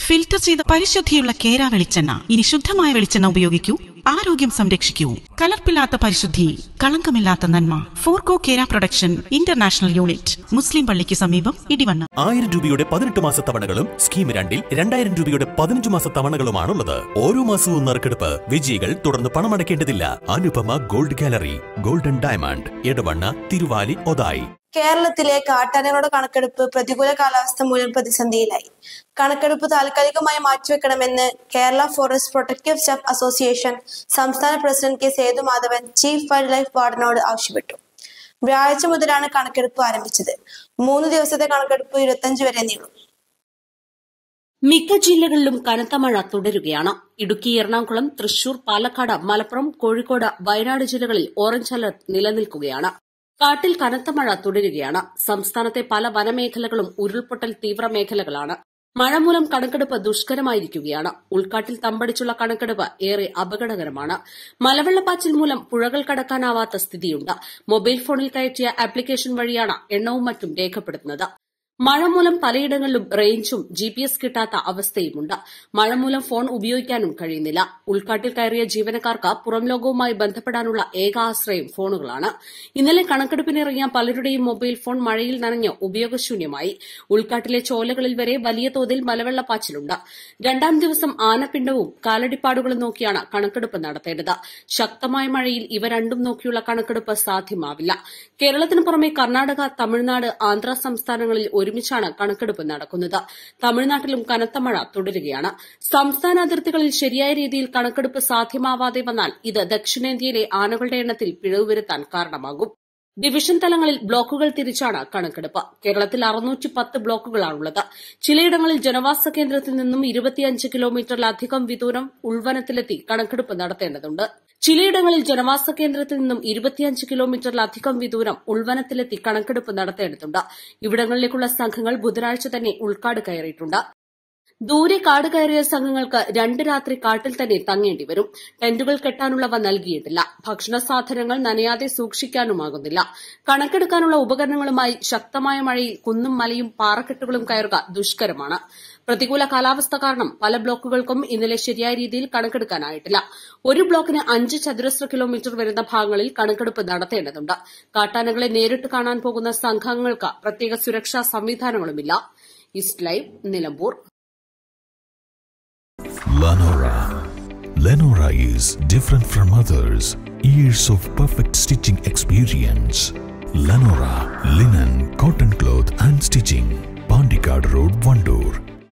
Filter ചെയ്ത പരിശുദ്ധിയുള്ള കേര വെളിച്ചെണ്ണ ഇനി ശുദ്ധമായ വെളിച്ചെണ്ണ ഉപയോഗിക്കൂ ആരോഗ്യം സംരക്ഷിക്കൂ കലർപ്പില്ലാത്ത പരിശുദ്ധി കളങ്കമില്ലാത്ത നന്മ ഫോർകോ കേര പ്രൊഡക്ഷൻ ഇന്റർനാഷണൽ യൂണിറ്റ് മുസ്ലിം പള്ളിക്ക് സമീപം ഇടിവണ്ണ ആയിരം രൂപയുടെ പതിനെട്ട് മാസ തവണകളും സ്കീം രണ്ടിൽ രണ്ടായിരം രൂപയുടെ പതിനഞ്ച് മാസ തവണകളുമാണുള്ളത് ഓരോ മാസവും നറുക്കെടുപ്പ് വിജയികൾ തുടർന്ന് പണമടയ്ക്കേണ്ടതില്ല Anupama gold gallery golden diamond Edavanna Thiruvali Othayi കേരളത്തിലെ കാട്ടാനകളുടെ കണക്കെടുപ്പ് പ്രതികൂല കാലാവസ്ഥ മൂലം പ്രതിസന്ധിയിലായി കണക്കെടുപ്പ് താൽക്കാലികമായി മാറ്റിവെക്കണമെന്ന് Kerala forest protective staff association സംസ്ഥാന president K Sethumadhavan chief wild life വാർഡനോട് ആവശ്യപ്പെട്ടു വ്യാഴാഴ്ച മുതലാണ് കണക്കെടുപ്പ് ആരംഭിച്ചത് മൂന്ന് ദിവസത്തെ കണക്കെടുപ്പ് ഇരുപത്തഞ്ച് വരെ നീളും മിക്ക ജില്ലകളിലും കനത്ത മഴ തുടരുകയാണ് ഇടുക്കി എറണാകുളം തൃശൂർ പാലക്കാട് മലപ്പുറം കോഴിക്കോട് വയനാട് ജില്ലകളിൽ ഓറഞ്ച് അലർട്ട് നിലനിൽക്കുകയാണ് കാട്ടിൽ കനത്ത മഴ തുടരുകയാണ് സംസ്ഥാനത്തെ പല വനമേഖലകളും ഉരുൾപൊട്ടൽ തീവ്ര മേഖലകളാണ് മഴ മൂലം കണക്കെടുപ്പ് ദുഷ്കരമായിരിക്കുകയാണ് ഉൾക്കാട്ടിൽ തമ്പടിച്ചുള്ള കണക്കെടുപ്പ് ഏറെ അപകടകരമാണ് മലവെള്ളപ്പാച്ചിൽ മൂലം പുഴകൾ കടക്കാനാവാത്ത സ്ഥിതിയുണ്ട് മൊബൈൽ ഫോണിൽ കയറ്റിയ ആപ്ലിക്കേഷൻ വഴിയാണ് എണ്ണവും മറ്റും രേഖപ്പെടുത്തുന്നത് മഴ മൂലം പലയിടങ്ങളിലും റേഞ്ചും ജി പി എസ് കിട്ടാത്ത അവസ്ഥയുമുണ്ട് മഴ മൂലം ഫോൺ ഉപയോഗിക്കാനും കഴിയുന്നില്ല ഉൾക്കാട്ടിൽ കയറിയ ജീവനക്കാർക്ക് പുറം ലോകവുമായി ബന്ധപ്പെടാനുള്ള ഏക ആശ്രയം ഫോണുകളാണ് ഇന്നലെ കണക്കെടുപ്പിനിറങ്ങിയ പലരുടെയും മൊബൈൽ ഫോൺ മഴയിൽ നനഞ്ഞ് ഉപയോഗശൂന്യമായി ഉൾക്കാട്ടിലെ ചോലകളിൽ വരെ വലിയ തോതിൽ മലവെള്ളപ്പാച്ചിലുണ്ട് രണ്ടാം ദിവസം ആനപ്പിണ്ടവും കാലടിപ്പാടുകളും നോക്കിയാണ് കണക്കെടുപ്പ് നടത്തേണ്ടത് ശക്തമായ മഴയിൽ ഇവ രണ്ടും നോക്കിയുള്ള കണക്കെടുപ്പ് സാധ്യമാവില്ല കേരളത്തിന് പുറമെ കർണാടക തമിഴ്നാട് ആന്ധ്ര സംസ്ഥാനങ്ങളിൽ ഒരുമിച്ചാണ് കണക്കെടുപ്പ് നടക്കുന്നത് തമിഴ്നാട്ടിലും കനത്ത മഴ തുടരുകയാണ് സംസ്ഥാന അതിർത്തികളിൽ ശരിയായ രീതിയിൽ കണക്കെടുപ്പ് സാധ്യമാവാതെ വന്നാൽ ഇത് ദക്ഷിണേന്ത്യയിലെ ആനകളുടെ എണ്ണത്തിൽ പിഴവ് വരുത്താൻ കാരണമാകും ഡിവിഷൻ തലങ്ങളിൽ ബ്ലോക്കുകൾ തിരിച്ചാണ് കണക്കെടുപ്പ് കേരളത്തിൽ അറുന്നൂറ്റി പത്ത് ബ്ലോക്കുകളാണുള്ളത് ചിലയിടങ്ങളിൽ ജനവാസ കേന്ദ്രത്തിൽ നിന്നും ഇരുപത്തിയഞ്ച് കിലോമീറ്ററിലധികം വിദൂരം ഉൾവനത്തിലെത്തി കണക്കെടുപ്പ് നടത്തേണ്ടതുണ്ട് ചിലയിടങ്ങളിൽ ജനവാസ കേന്ദ്രത്തിൽ നിന്നും ഇരുപത്തിയഞ്ച് കിലോമീറ്ററിലധികം വിദൂരം ഉൾവനത്തിലെത്തി കണക്കെടുപ്പ് നടത്തേണ്ടതുണ്ട് ഇവിടങ്ങളിലേക്കുള്ള സംഘങ്ങൾ ബുധനാഴ്ച തന്നെ ഉൾക്കാട് കയറിയിട്ടുണ്ട് ദൂരെ കാട് കയറിയ സംഘങ്ങൾക്ക് രണ്ട് രാത്രി കാട്ടിൽ തന്നെ തങ്ങേണ്ടി വരും ടെന്റുകൾ കെട്ടാനുള്ളവ നൽകിയിട്ടില്ല ഭക്ഷണ സാധനങ്ങൾ നനയാതെ സൂക്ഷിക്കാനുമാകുന്നില്ല കണക്കെടുക്കാനുള്ള ഉപകരണങ്ങളുമായി ശക്തമായ മഴയിൽ കുന്നും മലയും പാറക്കെട്ടുകളും കയറുക ദുഷ്കരമാണ് പ്രതികൂല കാലാവസ്ഥ കാരണം പല ബ്ലോക്കുകൾക്കും ഇന്നലെ ശരിയായ രീതിയിൽ കണക്കെടുക്കാനായിട്ടില്ല ഒരു ബ്ലോക്കിന് അഞ്ച് ചതുരശ്ര കിലോമീറ്റർ വരുന്ന ഭാഗങ്ങളിൽ കണക്കെടുപ്പ് നടത്തേണ്ടതുണ്ട് കാട്ടാനകളെ നേരിട്ട് കാണാൻ പോകുന്ന സംഘങ്ങൾക്ക് പ്രത്യേക സുരക്ഷാ സംവിധാനങ്ങളുമില്ല east live Nilambur Lenora. Lenora is different from others. Years of perfect stitching experience. Lenora linen, cotton cloth and stitching. Pandikad Road, Vandoor.